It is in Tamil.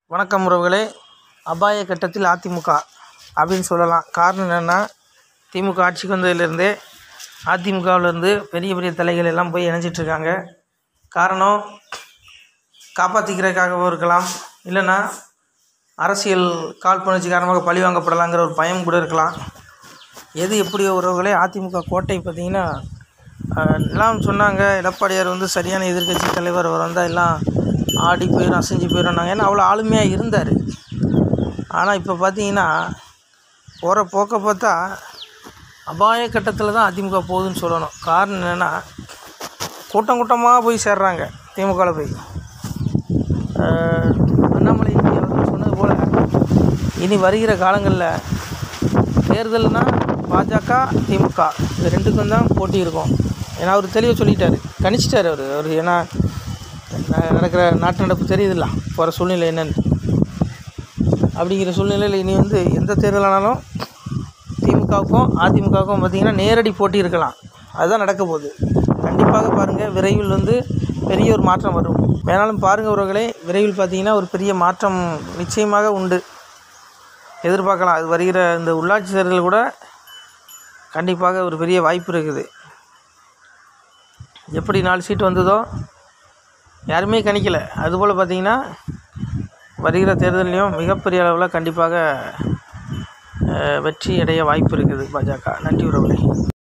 வணக்கம் உறவுகளே அபாய கட்டத்தில் அதிமுக அப்படின்னு சொல்லலாம் காரணம் என்னென்னா திமுக ஆட்சிக்கு வந்ததுலேருந்தே அதிமுகவிலேருந்து பெரிய பெரிய தலைகள் எல்லாம் போய் இணைஞ்சிட்ருக்காங்க காரணம் காப்பாற்றிக்கிறதுக்காகவும் இருக்கலாம் இல்லைன்னா அரசியல் காழ்ப்புணர்ச்சி காரணமாக பழி வாங்கப்படலாங்கிற ஒரு பயம் கூட இருக்கலாம் எது எப்படியோ உறவுகளே அதிமுக கோட்டை பார்த்திங்கன்னா அஹ், எல்லாம் சொன்னாங்க எடப்பாடியார் வந்து சரியான எதிர்க்கட்சி தலைவர் அவர் வந்தால் எல்லாம் ஆடி போயிடும் அசைஞ்சு போயிடும்னாங்க ஏன்னா அவ்வளோ ஆளுமையாக இருந்தார் ஆனால் இப்போ பார்த்தீங்கன்னா போகிற போக்கை பார்த்தா அபாய கட்டத்தில் தான் அதிமுக போகுதுன்னு சொல்லணும் காரணம் என்னென்னா கூட்டம் கூட்டமாக போய் சேர்றாங்க திமுகவில் போய் அஹ், அண்ணாமலை அவர்கள் சொன்னது போல் இனி வருகிற காலங்களில் தேர்தல்னா பாஜக திமுக இது ரெண்டுக்கும் தான் போட்டி இருக்கும் ஏன்னா அவர் தெளிவாக சொல்லிட்டாரு கணிச்சிட்டார் அவர் அவர் ஏன்னா ந- நடக்கிற நாட்டு நடப்பு தெரியுதுல்ல போகிற சூழ்நிலை என்னன்னு அப்படிங்கிற சூழ்நிலையில் இனி வந்து எந்த தேர்தலானாலும் திமுகவுக்கும் அதிமுகவுக்கும் பார்த்திங்கன்னா நேரடி போட்டி இருக்கலாம் அதுதான் நடக்க போகுது கண்டிப்பாக பாருங்கள் விரைவில் வந்து பெரிய ஒரு மாற்றம் வரும் வேணாலும் பாருங்கள் உறவுகளே விரைவில் பார்த்திங்கன்னா ஒரு பெரிய மாற்றம் நிச்சயமாக உண்டு எதிர்பார்க்கலாம் அது வருகிற இந்த உள்ளாட்சி தேர்தல் கூட கண்டிப்பாக ஒரு பெரிய வாய்ப்பு இருக்குது எப்படி நாலு சீட்டு வந்ததோ யாருமே கணிக்கலை அதுபோல் பார்த்தீங்கன்னா வருகிற தேர்தலையும் மிகப்பெரிய அளவில் கண்டிப்பாக அஹ், வெற்றி அடைய வாய்ப்பு இருக்குது பாஜக நன்றி உறவுகளே